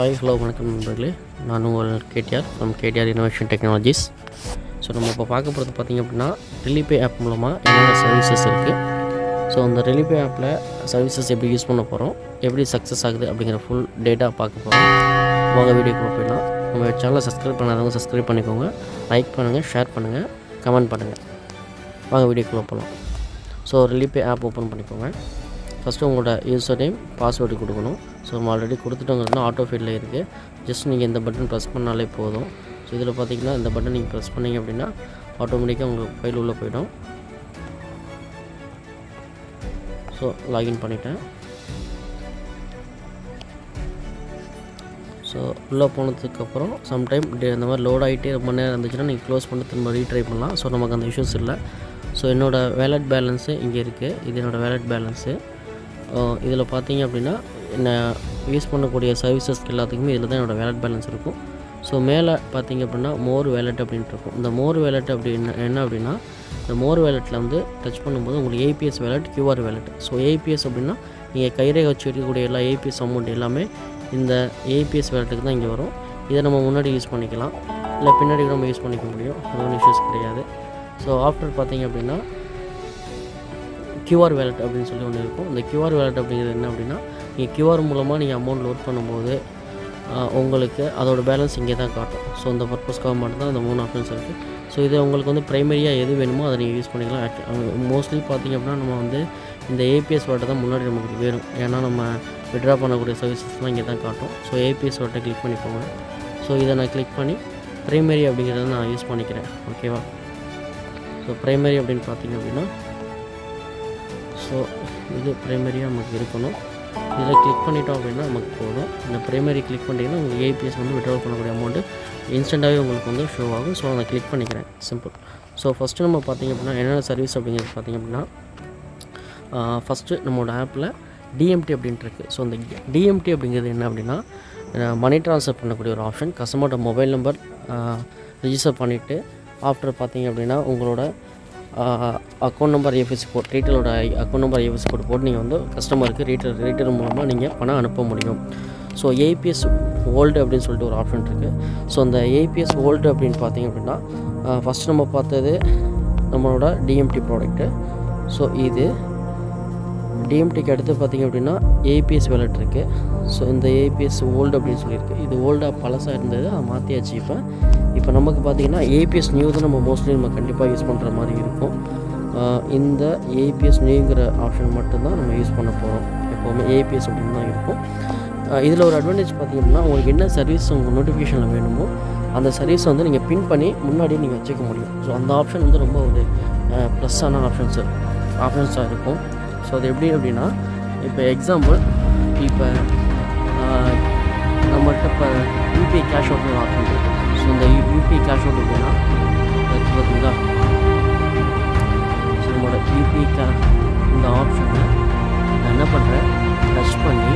hi hello வணக்கம் நண்பர்களே நான் உங்கள் KDR from KDR innovation technologies so நம்ம இப்போ பார்க்க போகிறது பார்த்திங்க அப்படின்னா ரிலிபே ஆப் மூலமாக என்னென்ன சர்வீசஸ் இருக்குது ஸோ அந்த ரிலிபே ஆப்பில் சர்வீசஸ் எப்படி யூஸ் பண்ண போகிறோம் எப்படி சக்ஸஸ் ஆகுது அப்படிங்கிற ஃபுல் டேட்டா பார்க்க போகிறோம் வாங்க வீடியோக்குள்ள போயிடலாம் நம்ம சேனலை சப்ஸ்கிரைப் பண்ணாதவங்க சப்ஸ்கிரைப் பண்ணிக்கோங்க லைக் பண்ணுங்கள் ஷேர் பண்ணுங்கள் கமெண்ட் பண்ணுங்கள் வாங்க வீடியோக்குள்ளே போகலாம் ஸோ ரிலிபே ஆப் ஓப்பன் பண்ணிக்கோங்க ஃபஸ்ட்டு உங்களோட யூசர் நேம் பாஸ்வேர்டு கொடுக்கணும் ஸோ நம்ம ஆல்ரெடி கொடுத்துட்டோங்கிறது ஆட்டோ ஃபீல்டில் இருக்குது ஜஸ்ட் நீங்கள் இந்த பட்டன் ப்ரெஸ் பண்ணாலே போதும் ஸோ இதில் பார்த்தீங்கன்னா இந்த பட்டன் நீங்கள் ப்ரெஸ் பண்ணீங்க அப்படின்னா ஆட்டோமேட்டிக்காக உங்களுக்கு ஃபைல் உள்ளே போயிடும் ஸோ லாகின் பண்ணிட்டேன் ஸோ உள்ளே போனதுக்கப்புறம் சம்டைம் இந்த மாதிரி லோட் ஆகிட்டே ரொம்ப நேரம் இருந்துச்சுன்னா நீங்கள் க்ளோஸ் பண்ணி திரும்ப ரீட்ரை பண்ணலாம் ஸோ நமக்கு அந்த இஷ்யூஸ் இல்லை ஸோ என்னோடய வேலட் பேலன்ஸு இங்கே இருக்குது இது என்னோடய வேலட் பேலன்ஸு இதில் பார்த்தீங்க அப்படின்னா என்ன யூஸ் பண்ணக்கூடிய சர்வீசஸ் எல்லாத்துக்குமே இதில் தான் என்னோடய வேலட் பேலன்ஸ் இருக்கும் ஸோ மேலே பார்த்தீங்க அப்படின்னா மோர் வேலட் அப்படின்ட்டு இருக்கும் இந்த மோர் வேலட் அப்படி என்ன என்ன அப்படின்னா இந்த மோர் வேலெட்டில் வந்து டச் பண்ணும்போது உங்களுக்கு APS wallet QR wallet so APS அப்படின்னா நீங்கள் கைரேகை வச்சு எடுக்கக்கூடிய எல்லா ஏபிஎஸ் அமௌண்ட் எல்லாமே இந்த ஏபிஎஸ் வேலட்டுக்கு தான் இங்கே வரும் இதை நம்ம முன்னாடி யூஸ் பண்ணிக்கலாம் இல்லை பின்னாடி கூட நம்ம யூஸ் பண்ணிக்க முடியும் அது ஒன்றும் இஷ்யூஸ் கிடையாது ஸோ ஆஃப்டர் பார்த்தீங்க அப்படின்னா கியூஆர் வேலட் அப்படின்னு சொல்லி ஒன்று இருக்கும் இந்த கியூஆர் வேலட் அப்படிங்கிறது என்ன அப்படின்னா நீங்கள் கியூஆர் மூலமாக நீங்கள் அமௌண்ட் லோட் பண்ணும்போது ஆஹ், உங்களுக்கு அதோட பேலன்ஸ் இங்கே தான் காட்டும் ஸோ இந்த பர்பஸ்க்காக மட்டும்தான் இந்த மூணு ஆப்ஷன்ஸ் இருக்குது ஸோ இது உங்களுக்கு வந்து ப்ரைமரியாக எது வேணுமோ அதை நீங்கள் யூஸ் பண்ணிக்கலாம் மோஸ்ட்லி பார்த்தீங்க அப்படின்னா நம்ம வந்து இந்த ஏபிஎஸ் வேட்டை தான் முன்னாடி நமக்கு வேணும் ஏன்னா நம்ம விட்ரா பண்ணக்கூடிய சர்வீசஸ்லாம் இங்கே தான் காட்டும் ஸோ ஏபிஎஸ் வேட்டை கிளிக் பண்ணிக்கோங்க ஸோ இதை நான் கிளிக் பண்ணி ப்ரைமரி அப்படிங்கிறத நான் யூஸ் பண்ணிக்கிறேன் ஓகேவா ஸோ ப்ரைமரி அப்படின்னு பார்த்தீங்க அப்படின்னா ஸோ இது ப்ரைமரியாக நமக்கு இருக்கணும் இதில் கிளிக் பண்ணிட்டோம் அப்படின்னா நமக்கு போதும் இந்த ப்ரைமரி கிளிக் பண்ணிட்டீங்கன்னா உங்களுக்கு ஏபிஎஸ் வந்து விட்ரால் பண்ணக்கூடிய அமௌண்ட்டு இன்ஸ்டண்ட்டாகவே உங்களுக்கு வந்து ஷோ ஆகும் ஸோ நான் கிளிக் பண்ணிக்கிறேன் சிம்பிள் ஸோ ஃபஸ்ட்டு நம்ம பார்த்தீங்க அப்படின்னா என்னென்ன சர்வீஸ் அப்படிங்கிறது பார்த்தீங்க அப்படின்னா ஃபஸ்ட்டு நம்மளோட ஆப்பில் டிஎம்டி அப்படின்ட்டு இருக்குது ஸோ இந்த டிஎம்டி அப்படிங்கிறது என்ன அப்படின்னா மணி ட்ரான்ஸ்ஃபர் பண்ணக்கூடிய ஒரு ஆப்ஷன் கஸ்டமரோட மொபைல் நம்பர் ரிஜிஸ்டர் பண்ணிவிட்டு ஆஃப்டர் பார்த்தீங்க அப்படின்னா உங்களோட அக்கௌண்ட் நம்பர் ஐஎஃப்எஸ்சி கோட் ரீட்டலோட அக்கௌண்ட் நம்பர் ஐஎஃப்எஸ்சி கோட் போட்டு நீங்கள் வந்து கஸ்டமருக்கு ரீட்டல் ரீட்டல் மூலமாக நீங்கள் பணம் அனுப்ப முடியும் ஸோ ஏபிஎஸ் ஓல்டு அப்படின்னு சொல்லிட்டு ஒரு ஆப்ஷன் இருக்குது ஸோ அந்த ஏபிஎஸ் ஓல்டு அப்படின்னு பார்த்தீங்க அப்படின்னா ஃபஸ்ட் நம்ம பார்த்தது நம்மளோட டிஎம்டி ப்ராடக்ட்டு ஸோ இது டிஎம்டிக்கு அடுத்து பார்த்திங்க அப்படின்னா ஏபிஎஸ் வேலட் இருக்குது ஸோ இந்த ஏபிஎஸ் ஓல்டு அப்படின்னு சொல்லியிருக்கு இது ஓல்டாக பழசாக இருந்தது அதை மாற்றியாச்சு இப்போ இப்போ நமக்கு பார்த்திங்கன்னா ஏபிஎஸ் நியூ தான் நம்ம மோஸ்ட்லி நம்ம கண்டிப்பாக யூஸ் பண்ணுற மாதிரி இருக்கும் ஆஹ் இந்த ஏபிஎஸ் நியூங்கிற ஆப்ஷன் மட்டும்தான் நம்ம யூஸ் பண்ண போகிறோம் எப்போவுமே ஏபிஎஸ் அப்படின்னு தான் இருக்கும் இதில் ஒரு அட்வான்டேஜ் பார்த்திங்கன்னா உங்களுக்கு என்ன சர்வீஸ் உங்கள் நோட்டிஃபிகேஷனில் வேணுமோ அந்த சர்வீஸை வந்து நீங்கள் பின் பண்ணி முன்னாடியே நீங்கள் வச்சுக்க முடியும் ஸோ அந்த ஆப்ஷன் வந்து ரொம்ப ஒரு ப்ளஸ்ஸான ஆப்ஷன்ஸ் ஆப்ஷன்ஸாக இருக்கும் ஸோ அது எப்படி அப்படின்னா இப்போ எக்ஸாம்பிள் இப்போ நம்மள்கிட்ட இப்போ யூபிஐ கேஷ் அவுட் ஒரு ஆப்ஷன் இருக்குது ஸோ இந்த யூபிஐ கேஷ் அவுட் அப்படின்னா இருக்கு பார்த்தீங்களா ஸோ நம்மளோட யூபிஐ கே இந்த ஆப்ஷனை நான் என்ன பண்ணுறேன் டச் பண்ணி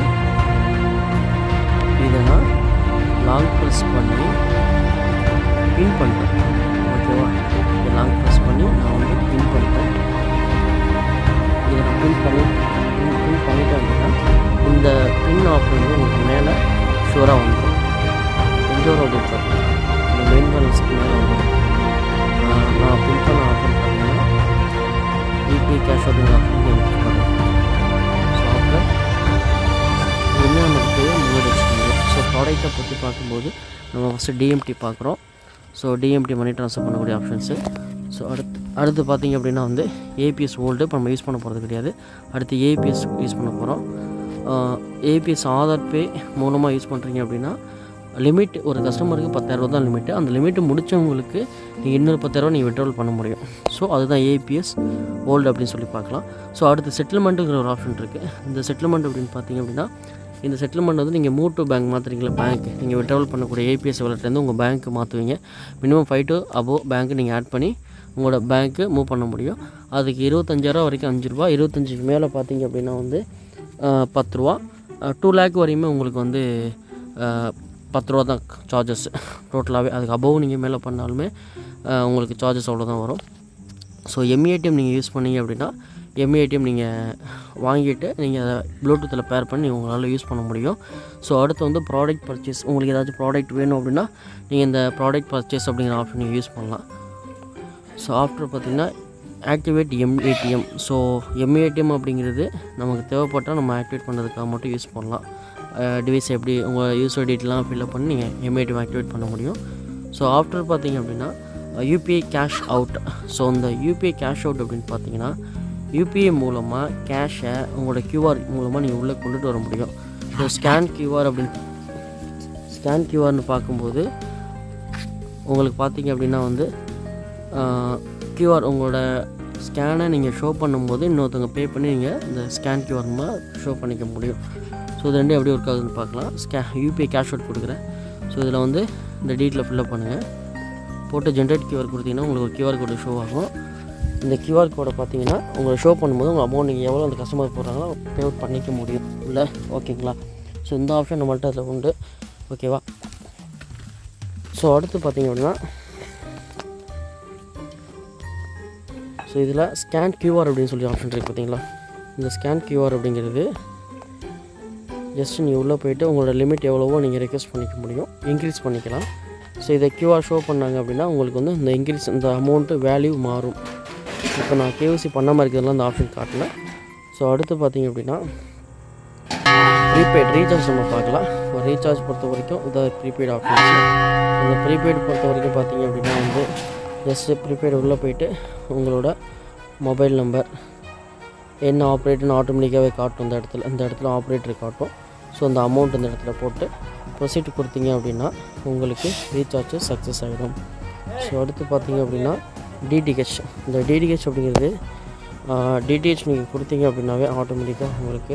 இதை நான் லாங் ப்ரெஸ் பண்ணி பின் பண்ணுறேன் ஓகேவா இதை லாங் ப்ரெஸ் பண்ணி நான் வந்து பின் பண்ணுறேன் இதை நான் பின் பண்ணி பின் பின் பண்ணிட்டேன் அப்படின்னா இந்த பின் ஆப்ஷன் வந்து உங்களுக்கு மேலே ஷூராக வந்துடும் எங்கே வரும் அப்படின்னு பார்த்தீங்கன்னா இந்த மெயின் பேலன்ஸ்க்கு மேலே வந்துடும் ஆஹ் நான் பின் பண்ண ஆப்ஷன் பார்த்தீங்கன்னா யூபிஐ கேஷ் அப்படிங்கிற ஆப்ஷன் எனக்கு ஸோ அப்புறம் என்ன நமக்கு தேவை முன்னாடி வச்சுக்கோங்க ஸோ ப்ராடக்ட்டை பற்றி பார்க்கும்போது நம்ம ஃபஸ்ட்டு டிஎம்டி பார்க்குறோம் ஸோ டிஎம்டி மணி ட்ரான்ஸ்ஃபர் பண்ணக்கூடிய ஆப்ஷன்ஸு ஸோ அடுத்து அடுத்து பார்த்தீங்க அப்படின்னா வந்து ஏபிஎஸ் ஓல்டு இப்போ நம்ம யூஸ் பண்ண போகிறது கிடையாது அடுத்து ஏபிஎஸ் யூஸ் பண்ண போகிறோம் ஏபிஎஸ் ஆதார் பே மூலமாக யூஸ் பண்ணுறீங்க அப்படின்னா லிமிட் ஒரு கஸ்டமருக்கு பத்தாயிரரூவா தான் லிமிட்டு அந்த லிமிட்டு முடித்தவங்களுக்கு நீங்கள் இன்னொரு பத்தாயிரரூவா நீங்கள் விட்ரால் பண்ண முடியும் ஸோ அதுதான் ஏபிஎஸ் ஓல்டு அப்படின்னு சொல்லி பார்க்கலாம் ஸோ அடுத்து செட்டில்மெண்ட்டுங்கிற ஒரு ஆப்ஷன் இருக்குது இந்த செட்டில்மெண்ட் அப்படின்னு பார்த்தீங்க அப்படின்னா இந்த செட்டில்மெண்ட் வந்து நீங்கள் மூவ் டு பேங்க் மாற்றுறீங்களா பேங்க் நீங்கள் விட்ராவல் பண்ணக்கூடிய ஏபிஎஸ் வேலட்லேருந்து உங்கள் பேங்க்கு மாற்றுவீங்க minimum five to above bank நீங்கள் ஆட் பண்ணி உங்களோட பேங்க்கு மூவ் பண்ண முடியும் அதுக்கு இருபத்தஞ்சாயிரம் வரைக்கும் அஞ்சு ரூபா இருபத்தஞ்சுக்கு மேலே பார்த்தீங்க அப்படின்னா வந்து ஆஹ், பத்து ரூபா டூ லேக் வரையுமே உங்களுக்கு வந்து ஆஹ், பத்து ரூபா தான் சார்ஜஸ் டோட்டலாகவே அதுக்கு அபோவ் நீங்கள் மேலே பண்ணாலுமே ஆஹ், உங்களுக்கு சார்ஜஸ் அவ்வளோ தான் வரும் ஸோ எம்ஏடிஎம் நீங்கள் யூஸ் பண்ணீங்க அப்படின்னா எம்ஏடிஎம் நீங்கள் வாங்கிட்டு நீங்கள் அதை ப்ளூடூத்தில் பேர் பண்ணி உங்களால் யூஸ் பண்ண முடியும் ஸோ அடுத்து வந்து ப்ராடக்ட் பர்ச்சேஸ் உங்களுக்கு ஏதாச்சும் ப்ராடக்ட் வேணும் அப்படின்னா நீங்கள் இந்த ப்ராடக்ட் பர்ச்சேஸ் அப்படிங்கிற ஆப்ஷன் நீங்கள் யூஸ் பண்ணலாம் ஸோ ஆஃப்டர் பார்த்திங்கன்னா ஆக்டிவேட் எம்ஏடிஎம் ஸோ எம்ஏடிஎம் அப்படிங்கிறது நமக்கு தேவைப்பட்டால் நம்ம ஆக்டிவேட் பண்ணுறதுக்காக மட்டும் யூஸ் பண்ணலாம் டிவைஸ் எப்படி உங்கள் யூஸர் டீட்டெயிலாம் ஃபில்அப் பண்ணி நீங்கள் எம்ஏடிஎம் ஆக்டிவேட் பண்ண முடியும் ஸோ ஆஃப்டர் பார்த்தீங்க அப்படின்னா யூபிஐ கேஷ் அவுட் ஸோ இந்த யூபிஐ கேஷ் அவுட் அப்படின்னு பார்த்தீங்கன்னா யூபிஐ மூலமாக கேஷை உங்களோட கியூஆர் மூலமாக நீங்கள் உள்ளே கொண்டுட்டு வர முடியும் ஸோ ஸ்கேன் கியூஆர் அப்படின்னு ஸ்கேன் கியூஆர்னு பார்க்கும்போது உங்களுக்கு பார்த்தீங்க அப்படின்னா வந்து கியூஆர் உங்களோட ஸ்கேனை நீங்கள் ஷோ பண்ணும்போது இன்னொருத்தவங்க பே பண்ணி நீங்கள் இந்த ஸ்கேன் கியூஆர் ஷோ பண்ணிக்க முடியும் ஸோ இது ரெண்டும் எப்படி ஒர்க் ஆகுதுன்னு பார்க்கலாம் ஸ்கே யூபிஐ கேஷ் அவுட் கொடுக்குறேன் ஸோ இதில் வந்து இந்த டீட்டில் ஃபில்அப் பண்ணுங்கள் போட்டு ஜென்ரேட் கியூஆர் கொடுத்தீங்கன்னா உங்களுக்கு ஒரு கியூஆர் கோடு ஷோ ஆகும் இந்த கியூஆர் கோடை பார்த்தீங்கன்னா உங்களை ஷோ பண்ணும்போது உங்கள் அமௌண்ட் நீங்கள் எவ்வளோ அந்த கஸ்டமர் போடுறாங்களோ பே அவுட் பண்ணிக்க முடியும் இல்லை ஓகேங்களா ஸோ இந்த ஆப்ஷன் நம்மள்ட்ட அதில் உண்டு ஓகேவா ஸோ அடுத்து பார்த்தீங்க அப்படின்னா ஸோ இதில் ஸ்கேன் கியூஆர் அப்படின்னு சொல்லி ஆப்ஷன் இருக்குது பார்த்தீங்களா இந்த ஸ்கேன் கியூஆர் அப்படிங்கிறது ஜஸ்ட் நீங்கள் உள்ளே போயிட்டு உங்களோட லிமிட் எவ்வளவோ நீங்கள் ரெக்வஸ்ட் பண்ணிக்க முடியும் இன்க்ரீஸ் பண்ணிக்கலாம் ஸோ இதை கியூஆர் ஷோ பண்ணாங்க அப்படின்னா உங்களுக்கு வந்து இந்த இன்க்ரீஸ் இந்த அமௌண்ட்டு வேல்யூ மாறும் இப்போ நான் கேஓசி பண்ணாமல் இருக்கிறதுலாம் அந்த ஆப்ஷன் காட்டல ஸோ அடுத்து பார்த்தீங்க அப்படின்னா ப்ரீபெய்ட் ரீசார்ஜ் நம்ம பார்க்கலாம் ரீசார்ஜ் பொறுத்த வரைக்கும் இதான் ப்ரீபெய்ட் ஆப்ஷன்ஸ் இந்த ப்ரீபெய்ட் பொறுத்த வரைக்கும் பார்த்தீங்க அப்படின்னா வந்து ஜஸ்ட்டு ப்ரீபெய்டு உள்ளே போயிட்டு உங்களோட மொபைல் நம்பர் என்ன ஆப்ரேட்டர்னு ஆட்டோமேட்டிக்காகவே காட்டும் இந்த இடத்துல இந்த இடத்துல ஆப்ரேட்டர் காட்டும் ஸோ அந்த அமௌண்ட் இந்த இடத்துல போட்டு ப்ரொசீட் கொடுத்தீங்க அப்படின்னா உங்களுக்கு ரீசார்ஜ் சக்ஸஸ் ஆகிடும் ஸோ அடுத்து பார்த்தீங்க அப்படின்னா டிடிஹெச் இந்த டிடிஹெச் அப்படிங்கிறது டிடிஹெச் நீங்கள் கொடுத்தீங்க அப்படின்னாவே ஆட்டோமேட்டிக்காக உங்களுக்கு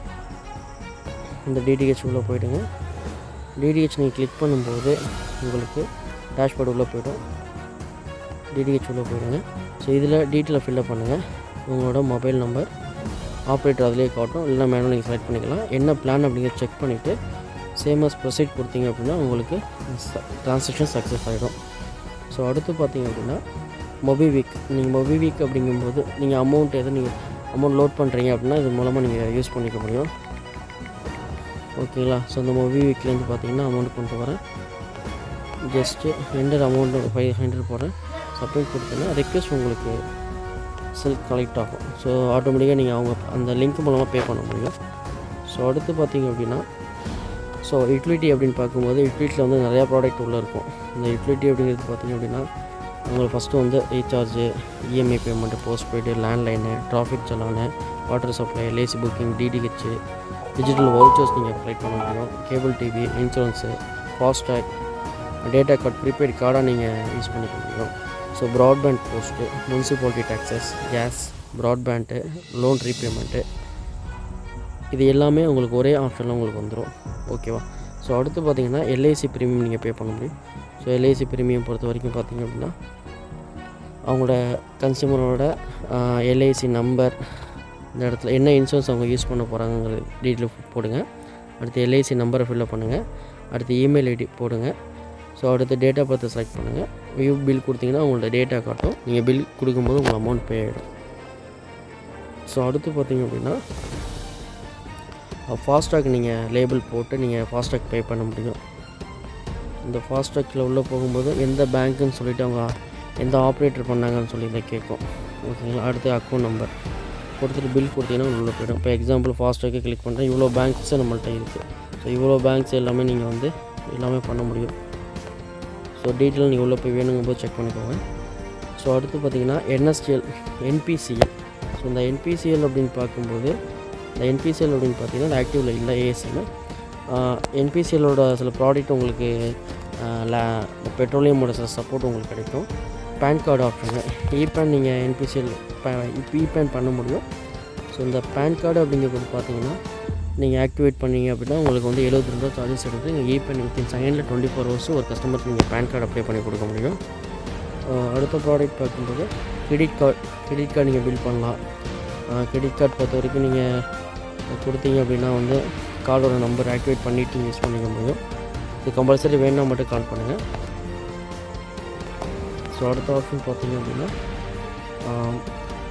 இந்த டிடிஹெச் உள்ளே போயிடுங்க டிடிஹெச் நீங்கள் கிளிக் பண்ணும்போது உங்களுக்கு டேஷ்போர்டு உள்ளே போய்டும் டிடிஹெச் உள்ளே போயிடுங்க ஸோ இதில் டீட்டெயிலை ஃபில்அப் பண்ணுங்கள் உங்களோட மொபைல் நம்பர் ஆப்ரேட்டர் அதிலே காட்டும் இல்லைனா மேனுவல் நீங்கள் செலக்ட் பண்ணிக்கலாம் என்ன பிளான் அப்படிங்கிறத செக் பண்ணிவிட்டு சேமஸ் ப்ரொசீட் கொடுத்தீங்க அப்படின்னா உங்களுக்கு ட்ரான்சாக்ஷன் சக்ஸஸ் ஆகிடும் ஸோ அடுத்து பார்த்தீங்க அப்படின்னா மொபிவிக் நீங்கள் மொபிவிக் அப்படிங்கும்போது நீங்கள் அமௌண்ட் எது நீங்கள் அமௌண்ட் லோட் பண்ணுறீங்க அப்படின்னா இது மூலமாக நீங்கள் யூஸ் பண்ணிக்க முடியும் ஓகேங்களா ஸோ அந்த மொபிவிக்லேருந்து பார்த்தீங்கன்னா அமௌண்ட் கொண்டு வரேன் ஜஸ்ட்டு ரெண்டர் அமௌண்ட்டு ஃபைவ் ஹண்ட்ரட் போடுறேன் சப்மிட் கொடுத்தேன்னா ரெக்வஸ்ட் உங்களுக்கு செல்ஃப் கலெக்ட் ஆகும் ஸோ ஆட்டோமேட்டிக்காக நீங்கள் அவங்க அந்த லிங்க் மூலமாக பே பண்ண முடியும் ஸோ அடுத்து பார்த்தீங்க அப்படின்னா ஸோ யூட்டிலிட்டி அப்படின்னு பார்க்கும்போது யூட்டிலிட்டியில் வந்து நிறையா ப்ராடக்ட் உள்ளே இருக்கும் இந்த யூட்டிலிட்டி அப்படிங்கிறது பார்த்தீங்க அப்படின்னா உங்களுக்கு ஃபஸ்ட்டு வந்து recharge EMI payment postpaid landline traffic challan water supply லேசி புக்கிங் டிடிஹெச் டிஜிட்டல் வவுச்சர்ஸ் நீங்கள் அப்ளை பண்ண முடியும் cable TV insurance FASTag data card prepaid கார்டாக நீங்கள் யூஸ் பண்ணிக்க முடியும் so broadband post municipality taxes gas broadband loan repayment இது எல்லாமே உங்களுக்கு ஒரே ஆப்ஷனில் உங்களுக்கு வந்துடும் ஓகேவா ஸோ அடுத்து பார்த்தீங்கன்னா எல்ஐசி ப்ரீமியம் நீங்கள் பே பண்ண முடியும் ஸோ எல்ஐசி ப்ரீமியம் பொறுத்த வரைக்கும் பார்த்தீங்க அப்படின்னா அவங்களோட கன்சியூமரோட எல்ஐசி நம்பர் இந்த இடத்துல என்ன இன்சூரன்ஸ் அவங்க யூஸ் பண்ண போகிறாங்கிற டீட்டெயில் போடுங்க அடுத்து எல்ஐசி நம்பரை ஃபில்அப் பண்ணுங்கள் அடுத்து இமெயில் ஐடி போடுங்க ஸோ அடுத்து டேட்டா பார்த்து செலக்ட் பண்ணுங்கள் வியூ பில் கொடுத்தீங்கன்னா உங்களோட டேட்டா காட்டும் நீங்கள் பில் கொடுக்கும்போது உங்கள் அமௌண்ட் பே ஆகிடும் ஸோ அடுத்து பார்த்தீங்க அப்படின்னா ஃபாஸ்டாக் நீங்கள் லேபிள் போட்டு நீங்கள் ஃபாஸ்டாக் பே பண்ண முடியும் இந்த ஃபாஸ்டாக்கில் உள்ளே போகும்போது எந்த பேங்க்குன்னு சொல்லிவிட்டு அவங்க எந்த ஆப்ரேட்டர் பண்ணாங்கன்னு சொல்லி இதை கேட்கும் ஓகேங்களா அடுத்து அக்கௌண்ட் நம்பர் கொடுத்துட்டு பில் கொடுத்தீங்கன்னா உள்ளே போய்டும் இப்போ எக்ஸாம்பிள் ஃபாஸ்டாக்கே கிளிக் பண்ணுறேன் இவ்வளோ பேங்க்ஸு நம்மள்ட்ட இருக்குது ஸோ இவ்வளோ பேங்க்ஸ் எல்லாமே நீங்கள் வந்து எல்லாமே பண்ண முடியும் ஸோ டீட்டெயில் நீங்கள் உள்ளே போய் வேணுங்கும் போது செக் பண்ணிக்கோங்க ஸோ அடுத்து பார்த்தீங்கன்னா என்எஸ்டிஎல் என்பிசிஎல் ஸோ இந்த என்பிசிஎல் அப்படின்னு பார்க்கும்போது இந்த என்பிசிஎல் அப்படின்னு பார்த்தீங்கன்னா ஆக்டிவில் இல்லை ஏஎஸ்எல் என்பிசிஎலோட சில ப்ராடக்ட் உங்களுக்கு பெட்ரோலியமோட சில சப்போர்ட் உங்களுக்கு கிடைக்கும் பேன் கார்டு ஆப்ஷனு இபேன் நீங்கள் என்பிசிஎல் இப்போ இபேன் பண்ண முடியும் ஸோ இந்த பேன் கார்டு அப்படிங்கிறது பார்த்தீங்கன்னா நீங்கள் ஆக்டிவேட் பண்ணீங்க அப்படின்னா உங்களுக்கு வந்து எழுபத்தி ரெண்டு ரூபா சார்ஜஸ் எடுத்து நீங்கள் இபேன் வித்தின் செகண்டில் டுவெண்ட்டி ஃபோர் ஹவர்ஸ் ஒரு கஸ்டமருக்கு நீங்கள் பேன் கார்டு அப்ளை பண்ணி கொடுக்க முடியும் அடுத்த ப்ராடக்ட் பார்க்கும்போது கிரெடிட் கார்டு கிரெடிட் கார்டு நீங்கள் பில் பண்ணலாம் கிரெடிட் கார்டு பொறுத்த வரைக்கும் நீங்கள் கொடுத்தீங்க அப்படின்னா வந்து கார்டோட நம்பர் ஆக்டிவேட் பண்ணிவிட்டு யூஸ் பண்ணிக்க முடியும் இது கம்பல்சரி வேணும்னா மட்டும் கால் பண்ணுங்கள் ஸோ அடுத்த ஆப்ஷன் பார்த்தீங்க அப்படின்னா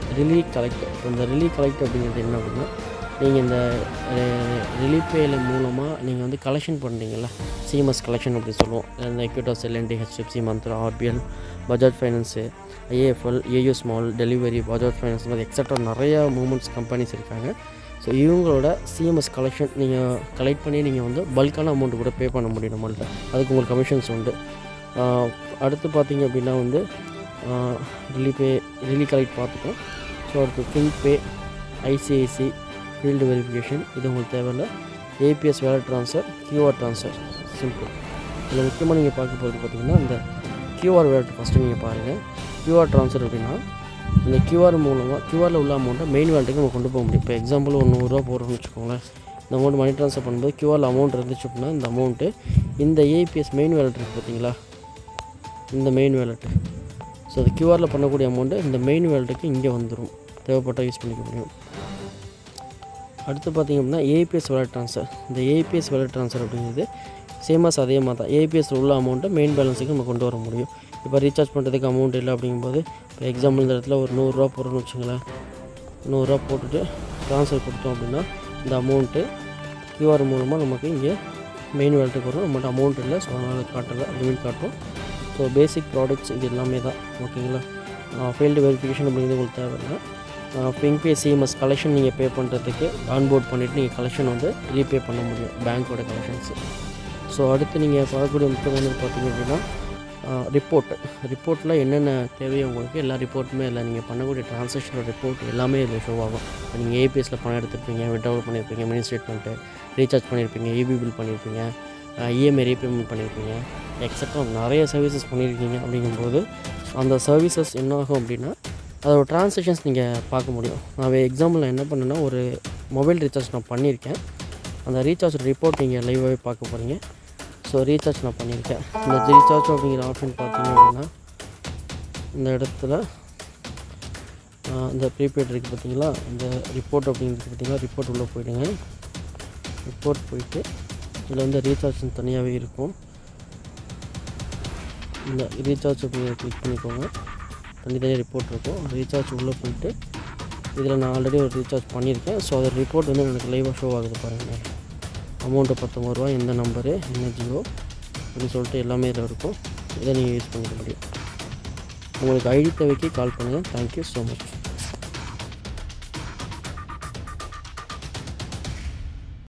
ரிலீ கலெக்ட் இப்போ இந்த ரிலீ கலெக்ட் அப்படிங்கிறது என்ன அப்படின்னா நீங்கள் இந்த ரிலீபேல மூலமாக நீங்கள் வந்து கலெக்ஷன் பண்ணுறீங்கல்ல சிஎம்எஸ் கலெக்ஷன் அப்படி சொல்லுவோம் இந்த எக்யூட்டாஸ் எல்என்டி ஹெச்டிஎஃப்சி மந்த்ரா RBL Bajaj finance IIFL AU small delivery Bajaj finance மாதிரி எக்ஸட்ரா நிறையா மூமெண்ட்ஸ் கம்பெனிஸ் இருக்காங்க ஸோ இவங்களோட சிஎம்எஸ் கலெக்ஷன் நீங்கள் கலெக்ட் பண்ணி நீங்கள் வந்து பல்கான அமௌண்ட் கூட பே பண்ண முடியும் நம்மள்ட்ட அதுக்கு உங்களுக்கு கமிஷன்ஸ் உண்டு ஆஹ் அடுத்து பார்த்தீங்க அப்படின்னா வந்து ரிலி பே ரிலி கலெக்ட் பார்த்துட்டோம் ஸோ அடுத்து FinPay ICICI field verification இது உங்களுக்கு தேவையில்ல ஏபிஎஸ் வேலை ட்ரான்ஸ்ஃபர் கியூஆர் ட்ரான்ஸ்ஃபர் சிம்பிள் இதில் முக்கியமாக நீங்கள் பார்க்க போகிறது பார்த்தீங்கன்னா இந்த கியூஆர் வேலட் ஃபஸ்ட்டு நீங்கள் பாருங்கள் கியூஆர் ட்ரான்ஸ்ஃபர் அப்படின்னா இந்த கியூஆர் மூலமாக கியூஆரில் உள்ள அமௌண்ட்டை மெயின் வேலட்டுக்கு நம்ம கொண்டு போக முடியும் இப்போ எக்ஸாம்பிள் ஒரு நூறுரூவா போடுறோம்னு வச்சுக்கோங்களேன் இந்த அமௌண்ட் மணி ட்ரான்ஸ்ஃபர் பண்ணும்போது கியூஆரில் அமௌண்ட் இருந்துச்சு அப்படின்னா இந்த அமௌண்ட்டு இந்த ஏபிஎஸ் மெயின் வேலட் இருக்குது பார்த்தீங்களா இந்த மெயின் வேலட்டு ஸோ அது கியூஆரில் பண்ணக்கூடிய அமௌண்ட்டு இந்த மெயின் வேலட்டுக்கு இங்கே வந்துடும் தேவைப்பட்டால் யூஸ் பண்ணிக்க முடியும் அடுத்து பார்த்திங்க அப்படின்னா ஏபிஎஸ் வேலட் ட்ரான்ஸ்ஃபர் இந்த ஏபிஎஸ் வேலட் ட்ரான்ஸ்ஃபர் அப்படிங்கிறது சேமாஸ் அதே மாதிரி தான் ஏபிஎஸ்ல உள்ள அமௌண்ட்டை மெயின் பேலன்ஸுக்கு நம்ம கொண்டு வர முடியும் இப்போ ரீசார்ஜ் பண்ணுறதுக்கு அமௌண்ட் இல்லை அப்படிங்கும்போது இப்போ எக்ஸாம்பிள் இந்த இடத்துல ஒரு நூறுரூவா போடுறோன்னு வச்சுங்களேன் நூறுரூவா போட்டுட்டு ட்ரான்ஸ்ஃபர் கொடுத்தோம் அப்படின்னா இந்த அமௌண்ட்டு கியூஆர் மூலமாக நமக்கு இங்கே மெயின் வேலட்டுக்கு வரும் நம்மகிட்ட அமௌண்ட் இல்லை ஸோ அதனால் காட்டலை லிமிட் காட்டும் ஸோ பேசிக் ப்ராடக்ட்ஸ் இது எல்லாமே தான் ஓகேங்களா ஃபீல்டு வெரிஃபிகேஷன் அப்படிங்கிறது உங்களுக்கு தேவையில்லை பிங்பே சிஎம்எஸ் கலெக்ஷன் நீங்கள் பே பண்ணுறதுக்கு ஆன்போர்ட் பண்ணிவிட்டு நீங்கள் கலெக்ஷன் வந்து ரீபே பண்ண முடியும் பேங்க்கோட கலெக்ஷன்ஸு ஸோ அடுத்து நீங்கள் பார்க்கக்கூடிய முக்கியமானது பார்த்தீங்க அப்படின்னா ரிப்போர்ட் ரிப்போர்ட்டில் என்னென்ன தேவையோ உங்களுக்கு எல்லா ரிப்போர்ட்டுமே இல்லை நீங்கள் பண்ணக்கூடிய ட்ரான்சாக்ஷனோட ரிப்போர்ட் எல்லாமே இதில் ஷோ ஆகும் இப்போ நீங்கள் ஏபிஎஸ்சில் பணம் எடுத்துருப்பீங்க விட்ராவல் பண்ணியிருப்பீங்க மினி ஸ்டேட்மெண்ட்டு ரீசார்ஜ் பண்ணியிருப்பீங்க இபி பில் பண்ணியிருப்பீங்க இஎம்ஐ ரீபேமெண்ட் பண்ணியிருப்பீங்க எக்ஸட்ரா நிறைய சர்வீசஸ் பண்ணியிருக்கீங்க அப்படிங்கும்போது அந்த சர்வீசஸ் என்ன ஆகும் அப்படின்னா அதோட ட்ரான்சாக்ஷன்ஸ் நீங்கள் பார்க்க முடியும் நான் எக்ஸாம்பிள் நான் என்ன பண்ணேன்னா ஒரு மொபைல் ரீசார்ஜ் நான் பண்ணியிருக்கேன் அந்த ரீசார்ஜ் ரிப்போர்ட் நீங்கள் லைவாகவே பார்க்க போகிறீங்க ஸோ ரீசார்ஜ் நான் பண்ணியிருக்கேன் இந்த ரீசார்ஜ் அப்படிங்கிற ஆப்ஷன் பார்த்தீங்க அப்படின்னா இந்த இடத்துல ஆஹ், இந்த ப்ரீபெய்ட் இருக்குது பார்த்தீங்களா இந்த ரிப்போர்ட் அப்படிங்கிறது பார்த்தீங்களா ரிப்போர்ட் உள்ளே போயிடுங்க ரிப்போர்ட் போயிட்டு இதில் வந்து ரீசார்ஜ் தனியாகவே இருக்கும் இந்த ரீசார்ஜ் அப்படிங்கிறத கிளிக் பண்ணிக்கோங்க தனித்தனியாக ரிப்போர்ட் இருக்கும் ரீசார்ஜ் உள்ளே போயிட்டு இதில் நான் ஆல்ரெடி ஒரு ரீசார்ஜ் பண்ணியிருக்கேன் ஸோ அதோட ரிப்போர்ட் வந்து எனக்கு லைவாக ஷோ ஆகுது பாருங்கள் அமௌண்ட்டு பத்தொம்பது ரூபா எந்த நம்பரு என்ன ஜியோ அப்படின்னு சொல்லிட்டு எல்லாமே இதில் இருக்கும் இதை நீங்கள் யூஸ் பண்ணிக்க முடியும் உங்களுக்கு ஐடி தேவைக்கு கால் பண்ணுங்கள் தேங்க்யூ ஸோ மச்